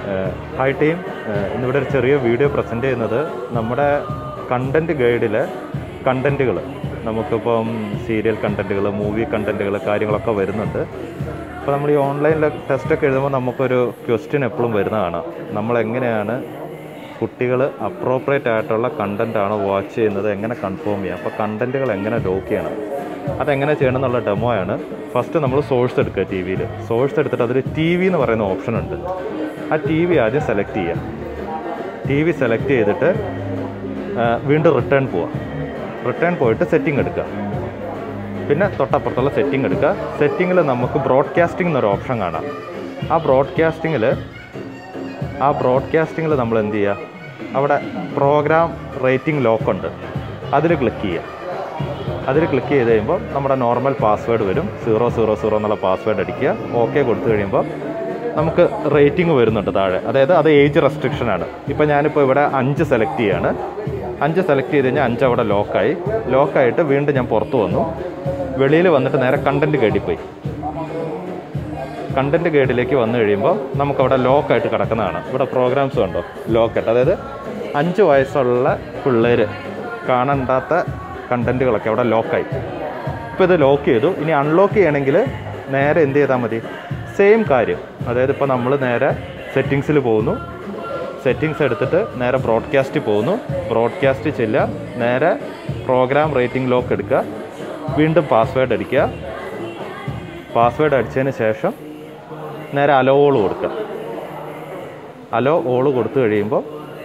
hi team ഏഹ് ഇന്നിവിടെ ഒരു ചെറിയ വീഡിയോ പ്രസൻറ്റ് ചെയ്യുന്നത് നമ്മുടെ കണ്ടൻറ്റ് ഗൈഡിലെ കണ്ടൻറ്റുകൾ നമുക്കിപ്പം സീരിയൽ കണ്ടൻറ്റുകൾ മൂവി കണ്ടൻറ്റുകൾ കാര്യങ്ങളൊക്കെ വരുന്നുണ്ട് അപ്പോൾ നമ്മൾ ഈ ഓൺലൈനിൽ ടെസ്റ്റൊക്കെ എഴുതുമ്പോൾ നമുക്കൊരു ക്വസ്റ്റ്യൻ എപ്പോഴും വരുന്നതാണ് നമ്മളെങ്ങനെയാണ് കുട്ടികൾ അപ്രോപ്രിയേറ്റ് ആയിട്ടുള്ള കണ്ടൻറ്റാണ് വാച്ച് ചെയ്യുന്നത് എങ്ങനെ കൺഫേം ചെയ്യാം അപ്പോൾ കണ്ടൻറ്റുകൾ എങ്ങനെ ലോക്ക് ചെയ്യണം അതെങ്ങനെ ചെയ്യണം എന്നുള്ള ഡെമോ ആണ് ഫസ്റ്റ് നമ്മൾ സോഴ്സ് എടുക്കുക ടി വിയിൽ സോഴ്സ് എടുത്തിട്ട് അതിൽ ടി വി എന്ന് പറയുന്ന ഓപ്ഷൻ ഉണ്ട് ആ ടി വി ആദ്യം സെലക്ട് ചെയ്യുക ടി വി സെലക്ട് ചെയ്തിട്ട് ആ, വീണ്ടും റിട്ടേൺ പോവുക റിട്ടേൺ പോയിട്ട് സെറ്റിംഗ് എടുക്കുക പിന്നെ തൊട്ടപ്പുറത്തുള്ള സെറ്റിംഗ് എടുക്കുക സെറ്റിങ്ങിൽ നമുക്ക് ബ്രോഡ്കാസ്റ്റിംഗ് എന്നൊരു ഓപ്ഷൻ കാണാം ആ ബ്രോഡ്കാസ്റ്റിങ്ങിൽ ആ ബ്രോഡ്കാസ്റ്റിങ്ങിൽ നമ്മൾ എന്ത് ചെയ്യുക അവിടെ പ്രോഗ്രാം റേറ്റിംഗ് ലോക്ക് ഉണ്ട് അതിൽ ക്ലിക്ക് ചെയ്യുക അതിൽ ക്ലിക്ക് ചെയ്ത് കഴിയുമ്പോൾ നമ്മുടെ നോർമൽ പാസ്വേഡ് വരും സീറോ സീറോ സീറോ എന്നുള്ള പാസ്വേഡ് അടിക്കുക ഓക്കെ കൊടുത്തു കഴിയുമ്പോൾ നമുക്ക് റേറ്റിംഗ് വരുന്നുണ്ട് താഴെ അതായത് അത് ഏജ് റെസ്ട്രിക്ഷനാണ് ഇപ്പോൾ ഞാനിപ്പോൾ ഇവിടെ അഞ്ച് സെലക്ട് ചെയ്യാണ് അഞ്ച് സെലക്ട് ചെയ്ത് കഴിഞ്ഞാൽ അഞ്ച് അവിടെ ലോക്കായി ലോക്കായിട്ട് വീണ്ടും ഞാൻ പുറത്ത് വന്നു വെളിയിൽ വന്നിട്ട് നേരെ കണ്ടൻറ്റ് കേടിപ്പോയി കണ്ടൻറ്റ് ഗൈഡിലേക്ക് വന്നു കഴിയുമ്പോൾ നമുക്കവിടെ ലോക്കായിട്ട് കിടക്കുന്നതാണ് ഇവിടെ പ്രോഗ്രാംസ് കണ്ടോ ലോക്കായിട്ട് അതായത് അഞ്ച് വയസ്സുള്ള പിള്ളേർ കാണണ്ടാത്ത കണ്ടൻറ്റുകളൊക്കെ അവിടെ ലോക്കായി ഇപ്പോൾ ഇത് ലോക്ക് ചെയ്തു ഇനി അൺലോക്ക് ചെയ്യണമെങ്കിൽ നേരെ എന്ത് ചെയ്താൽ മതി സെയിം കാര്യം അതായത് ഇപ്പോൾ നമ്മൾ നേരെ സെറ്റിങ്സിൽ പോകുന്നു സെറ്റിങ്സ് എടുത്തിട്ട് നേരെ ബ്രോഡ്കാസ്റ്റ് പോകുന്നു ബ്രോഡ്കാസ്റ്റ് ചെല്ലുക നേരെ പ്രോഗ്രാം റേറ്റിംഗ് ലോക്ക് എടുക്കുക വീണ്ടും പാസ്വേഡ് അടിക്കുക പാസ്വേഡ് അടിച്ചതിന് ശേഷം നേരെ അലോ ഓൾ കൊടുക്കുക അലോ ഓൾ കൊടുത്തു കഴിയുമ്പോൾ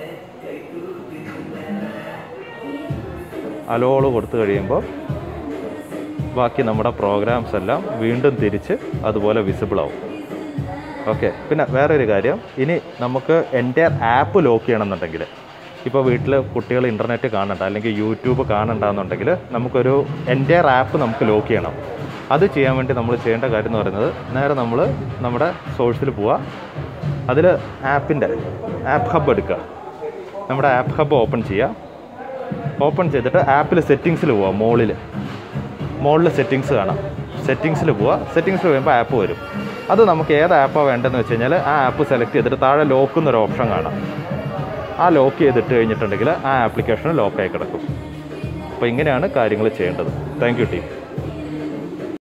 അലോ ഓൾ കൊടുത്തു കഴിയുമ്പോൾ ബാക്കി നമ്മുടെ പ്രോഗ്രാംസ് എല്ലാം വീണ്ടും തിരിച്ച് അതുപോലെ വിസിബിൾ ആവും ഓക്കെ പിന്നെ വേറൊരു കാര്യം ഇനി നമുക്ക് എൻ്റെ ആപ്പ് ലോക്ക് ചെയ്യണമെന്നുണ്ടെങ്കിൽ ഇപ്പോൾ വീട്ടിൽ കുട്ടികൾ ഇൻ്റർനെറ്റ് കാണണ്ട അല്ലെങ്കിൽ യൂട്യൂബ് കാണണ്ടെന്നുണ്ടെങ്കിൽ നമുക്കൊരു എൻ്റെ ആപ്പ് നമുക്ക് ലോക്ക് ചെയ്യണം അത് ചെയ്യാൻ വേണ്ടി നമ്മൾ ചെയ്യേണ്ട കാര്യം എന്ന് പറയുന്നത് നേരെ നമ്മൾ നമ്മുടെ സോഴ്സിൽ പോവുക അതിൽ ആപ്പിൻ്റെ ആപ്പ് ഹബ്ബ് എടുക്കുക നമ്മുടെ ആപ്പ് ഹബ്ബ് ഓപ്പൺ ചെയ്യുക ഓപ്പൺ ചെയ്തിട്ട് ആപ്പിൽ സെറ്റിങ്സിൽ പോവുക മുകളിൽ മുകളിൽ സെറ്റിങ്സ് കാണാം സെറ്റിങ്സിൽ പോവുക സെറ്റിങ്സിൽ വരുമ്പോൾ ആപ്പ് വരും അത് നമുക്ക് ഏത് ആപ്പാണ് വേണ്ടതെന്ന് വെച്ച് കഴിഞ്ഞാൽ ആ ആപ്പ് സെലക്ട് ചെയ്തിട്ട് താഴെ ലോക്ക് എന്നൊരു ഓപ്ഷൻ കാണാം ആ ലോക്ക് ചെയ്തിട്ട് കഴിഞ്ഞിട്ടുണ്ടെങ്കിൽ ആ ആപ്ലിക്കേഷൻ ലോക്കായി കിടക്കും അപ്പോൾ ഇങ്ങനെയാണ് കാര്യങ്ങൾ ചെയ്യേണ്ടത് താങ്ക് യു ടീം